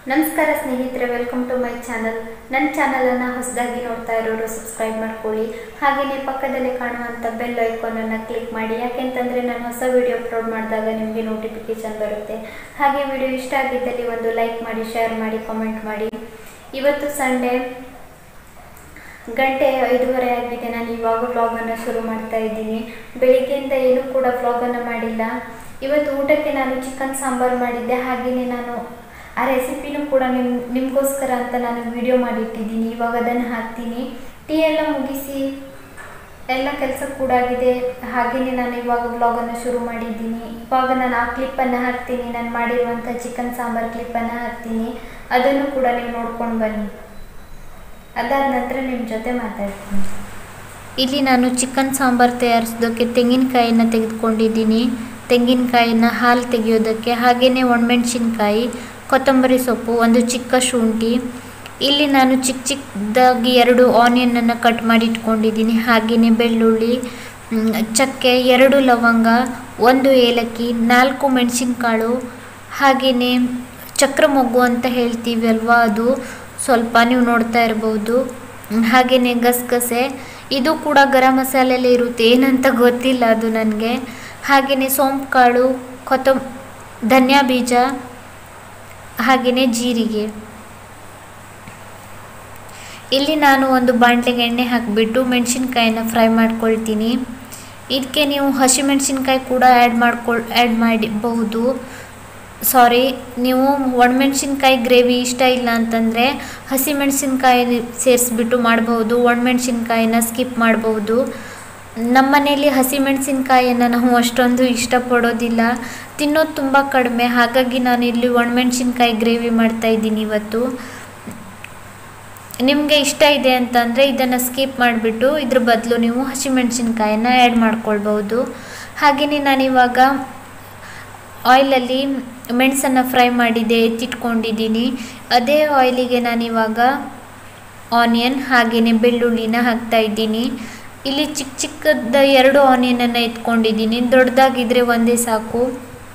ನಮಸ್ಕಾರ ಸ್ನೇಹಿತರೆ welcome to my channel ನನ್ನ ಚಾನಲನ್ನು ಹೊಸದಾಗಿ ನೋಡ್ತಾ ಇರೋರು ಸಬ್ಸ್ಕ್ರೈಬ್ ಮಾಡ್ಕೊಳ್ಳಿ ಹಾಗೆಯೇ ಪಕ್ಕದಲ್ಲಿ ಕಾಣುವಂಥ ಬೆಲ್ ಐಕಾನನ್ನು ಕ್ಲಿಕ್ ಮಾಡಿ ಯಾಕೆಂತಂದರೆ ನಾನು ಹೊಸ ವಿಡಿಯೋ ಅಪ್ಲೋಡ್ ಮಾಡಿದಾಗ ನಿಮಗೆ ನೋಟಿಫಿಕೇಶನ್ ಬರುತ್ತೆ ಹಾಗೆ ವಿಡಿಯೋ ಇಷ್ಟ ಆಗಿದ್ದಲ್ಲಿ ಒಂದು ಲೈಕ್ ಮಾಡಿ ಶೇರ್ ಮಾಡಿ ಕಾಮೆಂಟ್ ಮಾಡಿ ಇವತ್ತು ಸಂಡೇ ಗಂಟೆ ಐದೂವರೆ ಆಗಿದೆ ನಾನು ಇವಾಗ ವ್ಲಾಗನ್ನು ಶುರು ಮಾಡ್ತಾ ಇದ್ದೀನಿ ಬೆಳಿಗ್ಗೆಯಿಂದ ಏನೂ ಕೂಡ ವ್ಲಾಗನ್ನು ಮಾಡಿಲ್ಲ ಇವತ್ತು ಊಟಕ್ಕೆ ನಾನು ಚಿಕನ್ ಸಾಂಬಾರು ಮಾಡಿದ್ದೆ ಹಾಗೆಯೇ ನಾನು ಆ ರೆಸಿಪಿನೂ ಕೂಡ ನಿಮ್ ನಿಮಗೋಸ್ಕರ ಅಂತ ನಾನು ವಿಡಿಯೋ ಮಾಡಿಟ್ಟಿದ್ದೀನಿ ಇವಾಗ ಅದನ್ನು ಹಾಕ್ತೀನಿ ಟೀ ಎಲ್ಲ ಮುಗಿಸಿ ಎಲ್ಲ ಕೆಲಸ ಕೂಡ ಆಗಿದೆ ಹಾಗೆಯೇ ನಾನು ಇವಾಗ ವ್ಲಾಗನ್ನು ಶುರು ಮಾಡಿದ್ದೀನಿ ಇವಾಗ ನಾನು ಆ ಕ್ಲಿಪ್ಪನ್ನು ಹಾಕ್ತೀನಿ ನಾನು ಮಾಡಿರುವಂಥ ಚಿಕನ್ ಸಾಂಬಾರು ಕ್ಲಿಪ್ಪನ್ನು ಹಾಕ್ತೀನಿ ಅದನ್ನು ಕೂಡ ನೀವು ನೋಡ್ಕೊಂಡು ಬನ್ನಿ ಅದಾದ ನಂತರ ನಿಮ್ಮ ಜೊತೆ ಮಾತಾಡ್ತೀನಿ ಇಲ್ಲಿ ನಾನು ಚಿಕನ್ ಸಾಂಬಾರು ತಯಾರಿಸೋದಕ್ಕೆ ತೆಂಗಿನಕಾಯಿನ ತೆಗೆದುಕೊಂಡಿದ್ದೀನಿ ತೆಂಗಿನಕಾಯಿನ ಹಾಲು ತೆಗೆಯೋದಕ್ಕೆ ಹಾಗೆಯೇ ಒಣಮೆಣಸಿನ್ಕಾಯಿ ಕೊತ್ತಂಬರಿ ಸೊಪ್ಪು ಒಂದು ಚಿಕ್ಕ ಶುಂಠಿ ಇಲ್ಲಿ ನಾನು ಚಿಕ್ಕ ಚಿಕ್ಕದಾಗಿ ಎರಡು ಆನಿಯನನ್ನು ಕಟ್ ಮಾಡಿ ಇಟ್ಕೊಂಡಿದ್ದೀನಿ ಹಾಗೆಯೇ ಬೆಳ್ಳುಳ್ಳಿ ಮ್, ಚಕ್ಕೆ ಎರಡು ಲವಂಗ ಒಂದು ಏಲಕ್ಕಿ ನಾಲ್ಕು ಮೆಣಸಿನ್ಕಾಳು ಹಾಗೆಯೇ ಚಕ್ರ ಮೊಗ್ಗು ಅಂತ ಹೇಳ್ತೀವಿ ಅಲ್ವಾ ಅದು ಸ್ವಲ್ಪ ನೀವು ನೋಡ್ತಾ ಇರ್ಬೋದು ಮ್, ಹಾಗೆಯೇ ಗಸಗಸೆ ಇದು ಕೂಡ ಗರಂ ಮಸಾಲೆಯಲ್ಲಿ ಇರುತ್ತೆ ಏನಂತ ಗೊತ್ತಿಲ್ಲ ಅದು ನನಗೆ ಹಾಗೆಯೇ ಸೋಂಪು ಕಾಳು ಕೊತ್ತಂ ಧನಿಯಾ ಬೀಜ ಹಾಗೆಯೇ ಜೀರಿಗೆ ಇಲ್ಲಿ ನಾನು ಒಂದು ಬಾಣಲೆಗೆ ಎಣ್ಣೆ ಹಾಕಿಬಿಟ್ಟು ಮೆಣಸಿನ್ಕಾಯಿನ ಫ್ರೈ ಮಾಡ್ಕೊಳ್ತೀನಿ ಇದಕ್ಕೆ ನೀವು ಹಸಿಮೆಣಸಿನ್ಕಾಯಿ ಕೂಡ ಆ್ಯಡ್ ಮಾಡ್ಕೊಳ್ ಆ್ಯಡ್ ಮಾಡಬಹುದು ಸಾರಿ ನೀವು ಒಣಮೆಣ್ಸಿನ್ಕಾಯಿ ಗ್ರೇವಿ ಇಷ್ಟ ಇಲ್ಲ ಅಂತಂದರೆ ಹಸಿಮೆಣಸಿನ್ಕಾಯಿ ಸೇರಿಸ್ಬಿಟ್ಟು ಮಾಡಬಹುದು ಒಣಮೆಣ್ಸಿನ್ಕಾಯಿನ ಸ್ಕಿಪ್ ಮಾಡಬಹುದು ನಮ್ಮ ಮನೇಲಿ ಹಸಿಮೆಣಸಿನ್ಕಾಯಿಯನ್ನು ನಾವು ಅಷ್ಟೊಂದು ಇಷ್ಟಪಡೋದಿಲ್ಲ ತಿನ್ನೋದು ತುಂಬ ಕಡಿಮೆ ಹಾಗಾಗಿ ನಾನು ಇಲ್ಲಿ ಒಣಮೆಣ್ಸಿನ್ಕಾಯಿ ಗ್ರೇವಿ ಮಾಡ್ತಾ ಇದ್ದೀನಿ ಇವತ್ತು ನಿಮಗೆ ಇಷ್ಟ ಇದೆ ಅಂತಂದರೆ ಇದನ್ನು ಸ್ಕಿಪ್ ಮಾಡಿಬಿಟ್ಟು ಇದ್ರ ಬದಲು ನೀವು ಹಸಿಮೆಣಸಿನ್ಕಾಯಿನ ಆ್ಯಡ್ ಮಾಡ್ಕೊಳ್ಬೋದು ಹಾಗೆಯೇ ನಾನಿವಾಗ ಆಯಿಲಲ್ಲಿ ಮೆಣಸನ್ನು ಫ್ರೈ ಮಾಡಿದೆ ಎತ್ತಿಟ್ಕೊಂಡಿದ್ದೀನಿ ಅದೇ ಆಯಿಲಿಗೆ ನಾನಿವಾಗ ಆನಿಯನ್ ಹಾಗೆಯೇ ಬೆಳ್ಳುಳ್ಳಿನ ಹಾಕ್ತಾ ಇದ್ದೀನಿ ಇಲ್ಲಿ ಚಿಕ್ಕ ಚಿಕ್ಕದ ಎರಡು ಆನಿಯನನ್ನು ಎತ್ಕೊಂಡಿದ್ದೀನಿ ದೊಡ್ಡದಾಗಿದ್ದರೆ ಒಂದೇ ಸಾಕು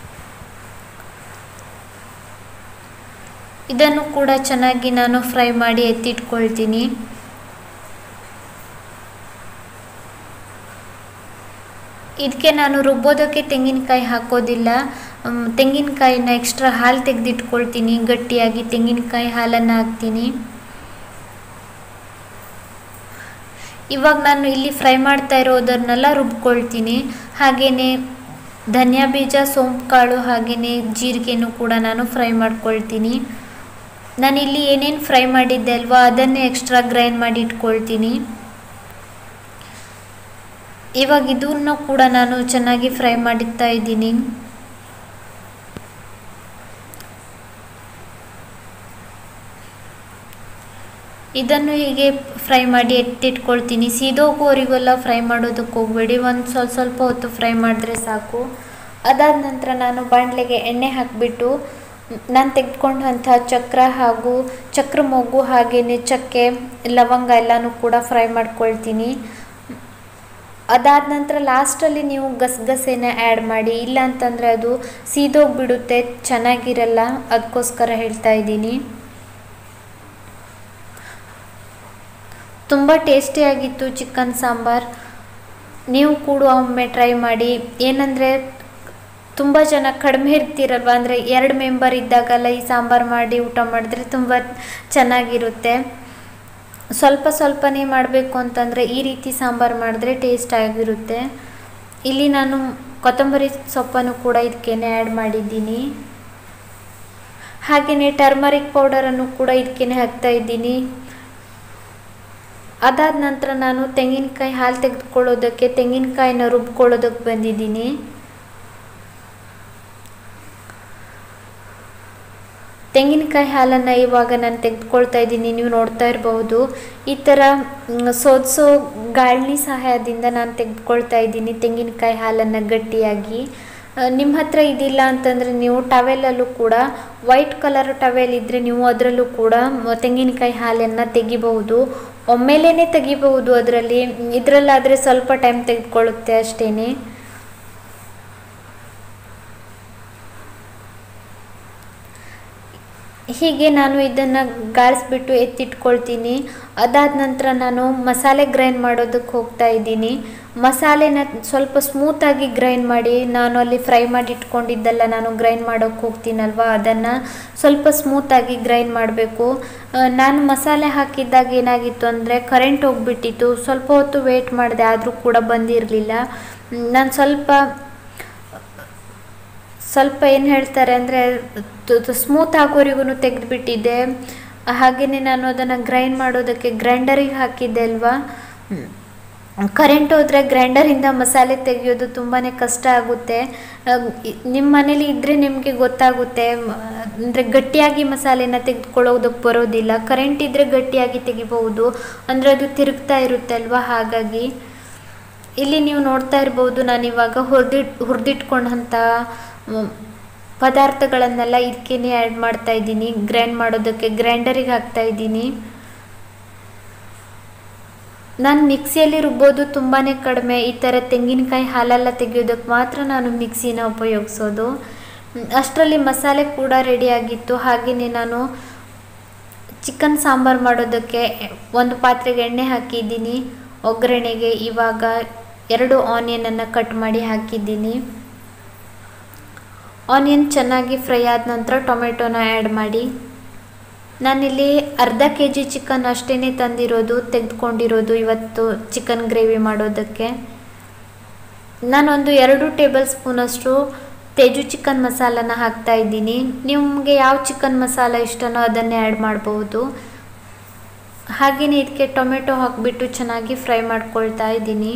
ಇದನ್ನು ಕೂಡ ಚೆನ್ನಾಗಿ ನಾನು ಫ್ರೈ ಮಾಡಿ ಎತ್ತಿಟ್ಕೊಳ್ತೀನಿ ಇದಕ್ಕೆ ನಾನು ರುಬ್ಬೋದಕ್ಕೆ ತೆಂಗಿನಕಾಯಿ ಹಾಕೋದಿಲ್ಲ ಮ್, ತೆಂಗಿನಕಾಯಿನ ಎಕ್ಸ್ಟ್ರಾ ಹಾಲು ತೆಗೆದಿಟ್ಕೊಳ್ತೀನಿ ಗಟ್ಟಿಯಾಗಿ ತೆಂಗಿನಕಾಯಿ ಹಾಲನ್ನು ಹಾಕ್ತೀನಿ ಇವಾಗ ನಾನು ಇಲ್ಲಿ ಫ್ರೈ ಮಾಡ್ತಾ ಇರೋದನ್ನೆಲ್ಲ ರುಬ್ಕೊಳ್ತೀನಿ ಹಾಗೆಯೇ ಧನಿಯಾ ಬೀಜ ಸೋಂಪು ಕಾಳು ಹಾಗೆಯೇ ಜೀರಿಗೆನೂ ಕೂಡ ನಾನು ಫ್ರೈ ಮಾಡ್ಕೊಳ್ತೀನಿ ನಾನಿಲ್ಲಿ ಏನೇನು ಫ್ರೈ ಮಾಡಿದ್ದೆ ಅಲ್ವಾ ಅದನ್ನೇ ಎಕ್ಸ್ಟ್ರಾ ಗ್ರೈಂಡ್ ಮಾಡಿ ಇಟ್ಕೊಳ್ತೀನಿ ಇವಾಗ ಇದನ್ನು ಕೂಡ ನಾನು ಚೆನ್ನಾಗಿ ಫ್ರೈ ಮಾಡುತ್ತಾ ಇದ್ದೀನಿ ಇದನ್ನು ಹೀಗೆ ಫ್ರೈ ಮಾಡಿ ಎತ್ತಿಟ್ಕೊಳ್ತೀನಿ ಸೀದೋಗುವವರೆಗೆಲ್ಲ ಫ್ರೈ ಮಾಡೋದಕ್ಕೆ ಹೋಗಬೇಡಿ ಒಂದು ಸ್ವಲ್ಪ ಸ್ವಲ್ಪ ಹೊತ್ತು ಫ್ರೈ ಮಾಡಿದ್ರೆ ಸಾಕು ಅದಾದ ನಂತರ ನಾನು ಬಾಣಲೆಗೆ ಎಣ್ಣೆ ಹಾಕಿಬಿಟ್ಟು ನಾನು ತೆಗೆದುಕೊಂಡಂಥ ಚಕ್ರ ಹಾಗೂ ಚಕ್ರ ಮೊಗ್ಗು ಹಾಗೆಯೇ ಚಕ್ಕೆ ಲವಂಗ ಎಲ್ಲನೂ ಕೂಡ ಫ್ರೈ ಮಾಡ್ಕೊಳ್ತೀನಿ ಅದಾದ ನಂತರ ಲಾಸ್ಟಲ್ಲಿ ನೀವು ಗಸಗಸೆನ ಆ್ಯಡ್ ಮಾಡಿ ಇಲ್ಲ ಅಂತಂದರೆ ಅದು ಸೀದೋಗ್ಬಿಡುತ್ತೆ ಚೆನ್ನಾಗಿರಲ್ಲ ಅದಕ್ಕೋಸ್ಕರ ಹೇಳ್ತಾ ಇದ್ದೀನಿ ತುಂಬ ಟೇಸ್ಟಿಯಾಗಿತ್ತು ಚಿಕನ್ ಸಾಂಬಾರ್ ನೀವು ಕೂಡ ಒಮ್ಮೆ ಟ್ರೈ ಮಾಡಿ ಏನಂದರೆ ತುಂಬ ಜನ ಕಡಿಮೆ ಇರ್ತೀರಲ್ವ ಅಂದರೆ ಎರಡು ಮೆಂಬರ್ ಇದ್ದಾಗೆಲ್ಲ ಈ ಸಾಂಬಾರು ಮಾಡಿ ಊಟ ಮಾಡಿದ್ರೆ ತುಂಬ ಚೆನ್ನಾಗಿರುತ್ತೆ ಸ್ವಲ್ಪ ಸ್ವಲ್ಪನೇ ಮಾಡಬೇಕು ಅಂತಂದರೆ ಈ ರೀತಿ ಸಾಂಬಾರು ಮಾಡಿದ್ರೆ ಟೇಸ್ಟ್ ಆಗಿರುತ್ತೆ ಇಲ್ಲಿ ನಾನು ಕೊತ್ತಂಬರಿ ಸೊಪ್ಪನ್ನು ಕೂಡ ಇದಕ್ಕೇನೆ ಆ್ಯಡ್ ಮಾಡಿದ್ದೀನಿ ಹಾಗೆಯೇ ಟರ್ಮರಿಕ್ ಪೌಡರನ್ನು ಕೂಡ ಇದಕ್ಕೇನೆ ಹಾಕ್ತಾ ಇದ್ದೀನಿ ಅದಾದ ನಂತರ ನಾನು ತೆಂಗಿನಕಾಯಿ ಹಾಲು ತೆಗೆದುಕೊಳ್ಳೋದಕ್ಕೆ ತೆಂಗಿನಕಾಯಿನ ರುಬ್ಕೊಳ್ಳೋದಕ್ಕೆ ಬಂದಿದ್ದೀನಿ ತೆಂಗಿನಕಾಯಿ ಹಾಲನ್ನು ಇವಾಗ ನಾನು ತೆಗೆದುಕೊಳ್ತಾ ಇದ್ದೀನಿ ನೀವು ನೋಡ್ತಾ ಇರಬಹುದು ಈ ಥರ ಮ್, ಸೋದಿಸೋ ಗಾಳಣಿ ಸಹಾಯದಿಂದ ನಾನು ತೆಗೆದುಕೊಳ್ತಾ ಇದ್ದೀನಿ ತೆಂಗಿನಕಾಯಿ ಹಾಲನ್ನು ಗಟ್ಟಿಯಾಗಿ ನಿಮ್ಮ ಹತ್ರ ಇದಿಲ್ಲ ಅಂತಂದರೆ ನೀವು ಟವೆಲಲ್ಲೂ ಕೂಡ ವೈಟ್ ಕಲರ್ ಟವೆಲ್ ಇದ್ದರೆ ನೀವು ಅದರಲ್ಲೂ ಕೂಡ ಮ, ತೆಂಗಿನಕಾಯಿ ಹಾಲನ್ನು ತೆಗಿಬಹುದು ಒಮ್ಮೆಲೇ ತೆಗಿಬಹುದು ಅದರಲ್ಲಿ ಇದರಲ್ಲಾದರೆ ಸ್ವಲ್ಪ ಟೈಮ್ ತೆಗೆದುಕೊಳ್ಳುತ್ತೆ ಅಷ್ಟೇ ಹೀಗೆ ನಾನು ಇದನ್ನು ಗಾಳಿಸ್ಬಿಟ್ಟು ಎತ್ತಿಟ್ಕೊಳ್ತೀನಿ ಅದಾದ ನಂತರ ನಾನು ಮಸಾಲೆ ಗ್ರೈಂಡ್ ಮಾಡೋದಕ್ಕೆ ಹೋಗ್ತಾ ಇದ್ದೀನಿ ಮಸಾಲೆನ ಸ್ವಲ್ಪ ಸ್ಮೂತಾಗಿ ಗ್ರೈಂಡ್ ಮಾಡಿ ನಾನು ಅಲ್ಲಿ ಫ್ರೈ ಮಾಡಿ ಇಟ್ಕೊಂಡಿದ್ದೆಲ್ಲ ನಾನು ಗ್ರೈಂಡ್ ಮಾಡೋಕ್ಕೆ ಹೋಗ್ತೀನಲ್ವ ಅದನ್ನು ಸ್ವಲ್ಪ ಸ್ಮೂತಾಗಿ ಗ್ರೈಂಡ್ ಮಾಡಬೇಕು ನಾನು ಮಸಾಲೆ ಹಾಕಿದ್ದಾಗ ಏನಾಗಿತ್ತು ಅಂದರೆ ಕರೆಂಟ್ ಹೋಗ್ಬಿಟ್ಟಿತ್ತು ಸ್ವಲ್ಪ ಹೊತ್ತು ವೇಟ್ ಮಾಡಿದೆ ಆದರೂ ಕೂಡ ಬಂದಿರಲಿಲ್ಲ ನಾನು ಸ್ವಲ್ಪ ಸ್ವಲ್ಪ ಏನು ಹೇಳ್ತಾರೆ ಅಂದರೆ ಸ್ಮೂತ್ ಆಗೋರಿಗೂ ತೆಗೆದುಬಿಟ್ಟಿದ್ದೆ ಹಾಗೆಯೇ ನಾನು ಅದನ್ನು ಗ್ರೈಂಡ್ ಮಾಡೋದಕ್ಕೆ ಗ್ರೈಂಡರಿಗೆ ಹಾಕಿದ್ದೆ ಅಲ್ವಾ ಕರೆಂಟ್ ಹೋದರೆ ಗ್ರೈಂಡರಿಂದ ಮಸಾಲೆ ತೆಗೆಯೋದು ತುಂಬಾ ಕಷ್ಟ ಆಗುತ್ತೆ ನಿಮ್ಮ ಮನೇಲಿ ಇದ್ದರೆ ನಿಮಗೆ ಗೊತ್ತಾಗುತ್ತೆ ಅಂದರೆ ಗಟ್ಟಿಯಾಗಿ ಮಸಾಲೆನ ತೆಗೆದುಕೊಳ್ಳೋದಕ್ಕೆ ಬರೋದಿಲ್ಲ ಕರೆಂಟ್ ಇದ್ದರೆ ಗಟ್ಟಿಯಾಗಿ ತೆಗಿಬಹುದು ಅಂದರೆ ಅದು ತಿರುಗ್ತಾ ಇರುತ್ತೆ ಅಲ್ವಾ ಹಾಗಾಗಿ ಇಲ್ಲಿ ನೀವು ನೋಡ್ತಾ ಇರ್ಬೋದು ನಾನು ಇವಾಗ ಹುರಿದಿಟ್ ಹುರಿದಿಟ್ಕೊಂಡಂಥ ಪದಾರ್ಥಗಳನ್ನೆಲ್ಲ ಇದಕ್ಕೇನೆ ಆ್ಯಡ್ ಮಾಡ್ತಾ ಇದ್ದೀನಿ ಗ್ರೈಂಡ್ ಮಾಡೋದಕ್ಕೆ ಗ್ರೈಂಡರಿಗೆ ಹಾಕ್ತಾ ಇದ್ದೀನಿ ನಾನು ಮಿಕ್ಸಿಯಲ್ಲಿ ರುಬ್ಬೋದು ತುಂಬಾ ಕಡಿಮೆ ಈ ಥರ ತೆಂಗಿನಕಾಯಿ ಹಾಲೆಲ್ಲ ತೆಗೆಯೋದಕ್ಕೆ ಮಾತ್ರ ನಾನು ಮಿಕ್ಸಿನ ಉಪಯೋಗಿಸೋದು ಅಷ್ಟರಲ್ಲಿ ಮಸಾಲೆ ಕೂಡ ರೆಡಿಯಾಗಿತ್ತು ಹಾಗೆಯೇ ನಾನು ಚಿಕನ್ ಸಾಂಬಾರು ಮಾಡೋದಕ್ಕೆ ಒಂದು ಪಾತ್ರೆಗೆ ಎಣ್ಣೆ ಹಾಕಿದ್ದೀನಿ ಒಗ್ಗರಣೆಗೆ ಇವಾಗ ಎರಡು ಆನಿಯನನ್ನು ಕಟ್ ಮಾಡಿ ಹಾಕಿದ್ದೀನಿ ಆನಿಯನ್ ಚೆನ್ನಾಗಿ ಫ್ರೈ ಆದ ನಂತರ ಟೊಮೆಟೊನ ಆ್ಯಡ್ ಮಾಡಿ ನಾನಿಲ್ಲಿ ಅರ್ಧ ಕೆ ಜಿ ಚಿಕನ್ ಅಷ್ಟೇ ತಂದಿರೋದು ತೆಗೆದುಕೊಂಡಿರೋದು ಇವತ್ತು ಚಿಕನ್ ಗ್ರೇವಿ ಮಾಡೋದಕ್ಕೆ ನಾನೊಂದು ಎರಡು ಟೇಬಲ್ ಸ್ಪೂನಷ್ಟು ತೇಜು ಚಿಕನ್ ಮಸಾಲನ ಹಾಕ್ತಾ ಇದ್ದೀನಿ ನಿಮಗೆ ಯಾವ ಚಿಕನ್ ಮಸಾಲ ಇಷ್ಟನೋ ಅದನ್ನೇ ಆ್ಯಡ್ ಮಾಡ್ಬೋದು ಹಾಗೆಯೇ ಇದಕ್ಕೆ ಟೊಮೆಟೊ ಹಾಕಿಬಿಟ್ಟು ಚೆನ್ನಾಗಿ ಫ್ರೈ ಮಾಡ್ಕೊಳ್ತಾ ಇದ್ದೀನಿ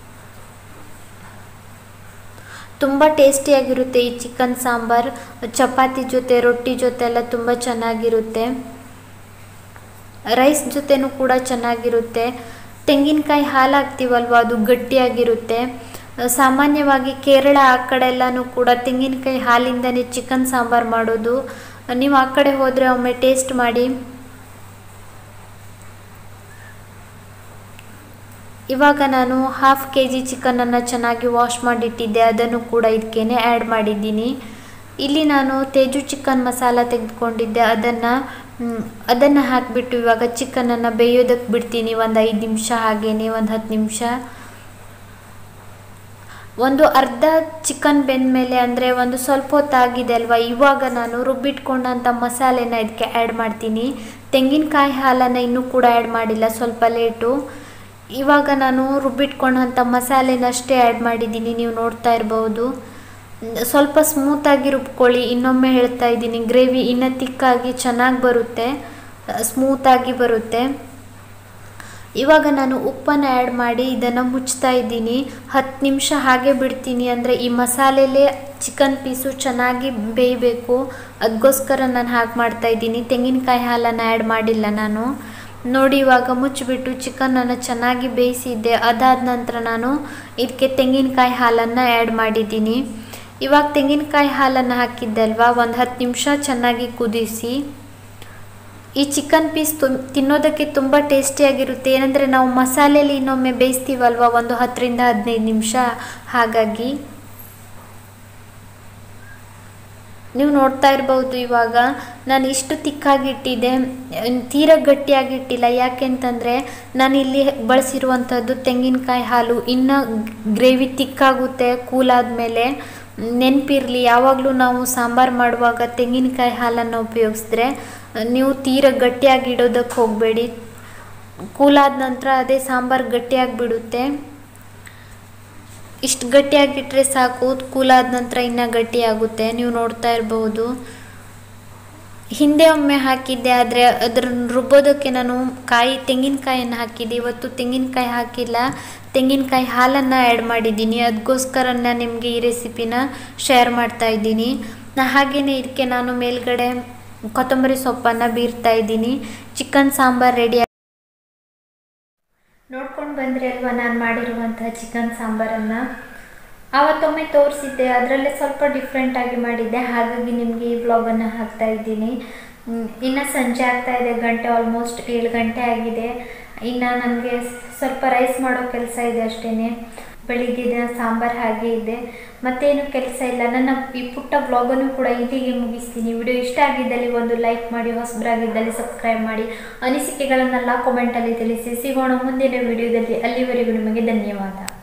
ತುಂಬ ಟೇಸ್ಟಿಯಾಗಿರುತ್ತೆ ಈ ಚಿಕನ್ ಸಾಂಬಾರ್ ಚಪಾತಿ ಜೊತೆ ರೊಟ್ಟಿ ಜೊತೆ ಎಲ್ಲ ತುಂಬ ಚೆನ್ನಾಗಿರುತ್ತೆ ರೈಸ್ ಜೊತೆನೂ ಕೂಡ ಚೆನ್ನಾಗಿರುತ್ತೆ ತೆಂಗಿನಕಾಯಿ ಹಾಲು ಹಾಕ್ತೀವಲ್ವ ಅದು ಗಟ್ಟಿಯಾಗಿರುತ್ತೆ ಸಾಮಾನ್ಯವಾಗಿ ಕೇರಳ ಆ ಕಡೆ ಎಲ್ಲನೂ ಕೂಡ ತೆಂಗಿನಕಾಯಿ ಹಾಲಿಂದನೇ ಚಿಕನ್ ಸಾಂಬಾರು ಮಾಡೋದು ನೀವು ಆ ಕಡೆ ಹೋದರೆ ಒಮ್ಮೆ ಟೇಸ್ಟ್ ಮಾಡಿ ಇವಾಗ ನಾನು ಹಾಫ್ ಕೆ ಜಿ ಚಿಕನನ್ನು ಚೆನ್ನಾಗಿ ವಾಶ್ ಮಾಡಿಟ್ಟಿದ್ದೆ ಅದನ್ನು ಕೂಡ ಇದಕ್ಕೇನೆ ಆ್ಯಡ್ ಮಾಡಿದ್ದೀನಿ ಇಲ್ಲಿ ನಾನು ತೇಜು ಚಿಕನ್ ಮಸಾಲ ತೆಗೆದುಕೊಂಡಿದ್ದೆ ಅದನ್ನು ಅದನ್ನು ಹಾಕಿಬಿಟ್ಟು ಇವಾಗ ಚಿಕನನ್ನು ಬೇಯೋದಕ್ಕೆ ಬಿಡ್ತೀನಿ ಒಂದು ಐದು ನಿಮಿಷ ಹಾಗೇನೆ ಒಂದು ಹತ್ತು ನಿಮಿಷ ಒಂದು ಅರ್ಧ ಚಿಕನ್ ಬೆಂದಮೇಲೆ ಅಂದರೆ ಒಂದು ಸ್ವಲ್ಪ ಹೊತ್ತಾಗಿದೆ ಅಲ್ವಾ ಇವಾಗ ನಾನು ರುಬ್ಬಿಟ್ಕೊಂಡಂಥ ಮಸಾಲೆನ ಇದಕ್ಕೆ ಆ್ಯಡ್ ಮಾಡ್ತೀನಿ ತೆಂಗಿನಕಾಯಿ ಹಾಲನ್ನು ಇನ್ನೂ ಕೂಡ ಆ್ಯಡ್ ಮಾಡಿಲ್ಲ ಸ್ವಲ್ಪ ಲೇಟು ಇವಾಗ ನಾನು ರುಬ್ಬಿಟ್ಕೊಂಡಂಥ ಮಸಾಲೆನಷ್ಟೇ ಆ್ಯಡ್ ಮಾಡಿದ್ದೀನಿ ನೀವು ನೋಡ್ತಾ ಇರ್ಬೋದು ಸ್ವಲ್ಪ ಸ್ಮೂತಾಗಿ ರುಬ್ಕೊಳ್ಳಿ ಇನ್ನೊಮ್ಮೆ ಹೇಳ್ತಾ ಇದ್ದೀನಿ ಗ್ರೇವಿ ಇನ್ನೂ ತಿಕ್ಕಾಗಿ ಚೆನ್ನಾಗಿ ಬರುತ್ತೆ ಸ್ಮೂತಾಗಿ ಬರುತ್ತೆ ಇವಾಗ ನಾನು ಉಪ್ಪನ್ನು ಆ್ಯಡ್ ಮಾಡಿ ಇದನ್ನು ಮುಚ್ತಾ ಇದ್ದೀನಿ ಹತ್ತು ನಿಮಿಷ ಹಾಗೆ ಬಿಡ್ತೀನಿ ಅಂದರೆ ಈ ಮಸಾಲೆಲೇ ಚಿಕನ್ ಪೀಸು ಚೆನ್ನಾಗಿ ಬೇಯಬೇಕು ಅದಕ್ಕೋಸ್ಕರ ನಾನು ಹಾಗೆ ಮಾಡ್ತಾ ಇದ್ದೀನಿ ತೆಂಗಿನಕಾಯಿ ಹಾಲನ್ನು ಆ್ಯಡ್ ಮಾಡಿಲ್ಲ ನಾನು ನೋಡಿ ಇವಾಗ ಮುಚ್ಚಿಬಿಟ್ಟು ಚಿಕನನ್ನು ಚೆನ್ನಾಗಿ ಬೇಯಿಸಿದ್ದೆ ಅದಾದ ನಂತರ ನಾನು ಇದಕ್ಕೆ ತೆಂಗಿನಕಾಯಿ ಹಾಲನ್ನು ಆ್ಯಡ್ ಮಾಡಿದ್ದೀನಿ ಇವಾಗ ತೆಂಗಿನಕಾಯಿ ಹಾಲನ್ನು ಹಾಕಿದ್ದೆ ಅಲ್ವಾ ಒಂದು ಹತ್ತು ನಿಮಿಷ ಚೆನ್ನಾಗಿ ಕುದಿಸಿ ಈ ಚಿಕನ್ ಪೀಸ್ ತು ತಿನ್ನೋದಕ್ಕೆ ತುಂಬ ಟೇಸ್ಟಿಯಾಗಿರುತ್ತೆ ಏನಂದರೆ ನಾವು ಮಸಾಲೆಯಲ್ಲಿ ಇನ್ನೊಮ್ಮೆ ಬೇಯಿಸ್ತೀವಲ್ವ ಒಂದು ಹತ್ತರಿಂದ ಹದಿನೈದು ನಿಮಿಷ ಹಾಗಾಗಿ ನೀವು ನೋಡ್ತಾ ಇರ್ಬೋದು ಇವಾಗ ನಾನು ಇಷ್ಟು ತಿಕ್ಕಾಗಿಟ್ಟಿದ್ದೆ ತೀರಾ ಗಟ್ಟಿಯಾಗಿಟ್ಟಿಲ್ಲ ಯಾಕೆಂತಂದರೆ ನಾನು ಇಲ್ಲಿ ಬಳಸಿರುವಂಥದ್ದು ತೆಂಗಿನಕಾಯಿ ಹಾಲು ಇನ್ನು ಗ್ರೇವಿ ತಿಕ್ಕಾಗುತ್ತೆ ಕೂಲಾದ್ಮೇಲೆ ನೆನಪಿರಲಿ ಯಾವಾಗಲೂ ನಾವು ಸಾಂಬಾರು ಮಾಡುವಾಗ ತೆಂಗಿನಕಾಯಿ ಹಾಲನ್ನು ಉಪಯೋಗಿಸಿದ್ರೆ ನೀವು ತೀರಾ ಗಟ್ಟಿಯಾಗಿ ಇಡೋದಕ್ಕೆ ಹೋಗಬೇಡಿ ಕೂಲಾದ ನಂತರ ಅದೇ ಸಾಂಬಾರು ಗಟ್ಟಿಯಾಗಿ ಬಿಡುತ್ತೆ ಇಷ್ಟು ಗಟ್ಟಿಯಾಗಿಟ್ಟರೆ ಸಾಕು ಕೂಲಾದ ನಂತರ ಇನ್ನೂ ಗಟ್ಟಿಯಾಗುತ್ತೆ ನೀವು ನೋಡ್ತಾ ಇರಬಹುದು ಹಿಂದೆ ಒಮ್ಮೆ ಹಾಕಿದ್ದೆ ಆದರೆ ಅದ್ರ ರುಬ್ಬೋದಕ್ಕೆ ನಾನು ಕಾಯಿ ತೆಂಗಿನಕಾಯಿಯನ್ನು ಹಾಕಿದ್ದೆ ಇವತ್ತು ತೆಂಗಿನಕಾಯಿ ಹಾಕಿಲ್ಲ ತೆಂಗಿನಕಾಯಿ ಹಾಲನ್ನು ಆ್ಯಡ್ ಮಾಡಿದ್ದೀನಿ ಅದಕ್ಕೋಸ್ಕರ ನಾನು ನಿಮಗೆ ಈ ರೆಸಿಪಿನ ಶೇರ್ ಮಾಡ್ತಾ ಇದ್ದೀನಿ ನಾ ಹಾಗೆಯೇ ಇದಕ್ಕೆ ನಾನು ಮೇಲ್ಗಡೆ ಕೊತ್ತಂಬರಿ ಸೊಪ್ಪನ್ನು ಬೀರ್ತಾ ಇದ್ದೀನಿ ಚಿಕನ್ ಸಾಂಬಾರು ರೆಡಿ ನೋಡ್ಕೊಂಡು ಬಂದ್ರಿ ಅಲ್ವಾ ನಾನು ಮಾಡಿರುವಂತಹ ಚಿಕನ್ ಸಾಂಬಾರನ್ನು ಆವತ್ತೊಮ್ಮೆ ತೋರಿಸಿದ್ದೆ ಅದರಲ್ಲೇ ಸ್ವಲ್ಪ ಡಿಫ್ರೆಂಟಾಗಿ ಮಾಡಿದ್ದೆ ಹಾಗಾಗಿ ನಿಮಗೆ ಈ ವ್ಲಾಗನ್ನು ಹಾಕ್ತಾ ಇದ್ದೀನಿ ಇನ್ನು ಸಂಜೆ ಆಗ್ತಾ ಇದೆ ಗಂಟೆ ಆಲ್ಮೋಸ್ಟ್ ಏಳು ಗಂಟೆ ಆಗಿದೆ ಇನ್ನು ನನಗೆ ಸ್ವಲ್ಪ ರೈಸ್ ಮಾಡೋ ಕೆಲಸ ಇದೆ ಅಷ್ಟೇ ಬೆಳಿಗ್ಗೆ ದಿನ ಸಾಂಬಾರು ಹಾಗೆ ಇದೆ ಮತ್ತೇನು ಕೆಲಸ ಇಲ್ಲ ನನ್ನ ಈ ಪುಟ್ಟ ವ್ಲಾಗನ್ನು ಕೂಡ ಇಲ್ಲಿಗೆ ಮುಗಿಸ್ತೀನಿ ವಿಡಿಯೋ ಇಷ್ಟ ಆಗಿದ್ದಲ್ಲಿ ಒಂದು ಲೈಕ್ ಮಾಡಿ ಹೊಸಬರಾಗಿದ್ದಲ್ಲಿ ಸಬ್ಸ್ಕ್ರೈಬ್ ಮಾಡಿ ಅನಿಸಿಕೆಗಳನ್ನೆಲ್ಲ ಕಾಮೆಂಟಲ್ಲಿ ತಿಳಿಸಿ ಸಿಗೋಣ ಮುಂದಿನ ವಿಡಿಯೋದಲ್ಲಿ ಅಲ್ಲಿವರೆಗೂ ನಿಮಗೆ ಧನ್ಯವಾದ